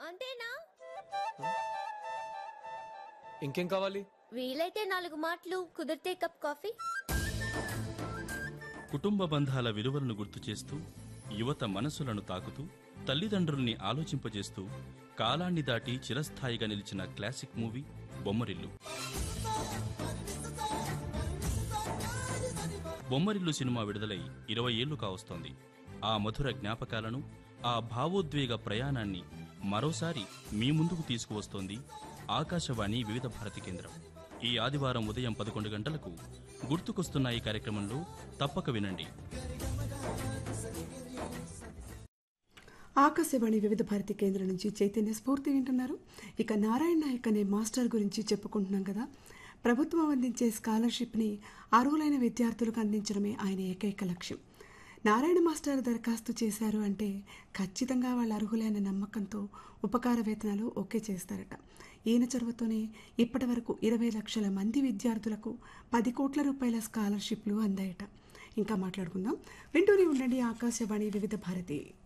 అంతేనా ఇంకేం కావాలి వీలైతే నాలుగు మాటలు కుదిరితే కప్ కాఫీ కుటుంబ బంధాల విలువలను గుర్తు చేస్తూ యువత మనసులను తాకుతూ తల్లిదండ్రుల్ని ఆలోచింపజేస్తూ కాలాన్ని దాటి చిరస్థాయిగా నిలిచిన classic movie Bommarillu Bommarillu cinema విడుదలై ఇరవై ఏళ్లు కావస్తోంది ఆ మధుర జ్ఞాపకాలను ఆ భావోద్వేగ ప్రయాణాన్ని మరోసారి మీ ముందుకు తీసుకువస్తోంది ఆకాశవాణి వివిధ భారతి కేంద్రం ఈ ఆదివారం ఉదయం పదకొండు గంటలకు గుర్తుకొస్తున్న ఈ కార్యక్రమంలో తప్పక వినండి ఆకాశవాణి వివిధ భారతి కేంద్రం నుంచి చైతన్య స్ఫూర్తి వింటున్నారు ఇక నారాయణ నాయక్ అనే మాస్టర్ గురించి చెప్పుకుంటున్నాం కదా ప్రభుత్వం అందించే స్కాలర్షిప్ని అర్హులైన విద్యార్థులకు అందించడమే ఆయన ఏకైక లక్ష్యం నారాయణ మాస్టర్ దరఖాస్తు చేశారు అంటే ఖచ్చితంగా వాళ్ళ అర్హులైన నమ్మకంతో ఉపకార వేతనాలు ఓకే చేస్తారట ఈయన చొరవతోనే ఇప్పటి వరకు ఇరవై లక్షల మంది విద్యార్థులకు పది కోట్ల రూపాయల స్కాలర్షిప్లు అందాయట ఇంకా మాట్లాడుకుందాం వింటూనే ఉండండి ఆకాశవాణి వివిధ భారతి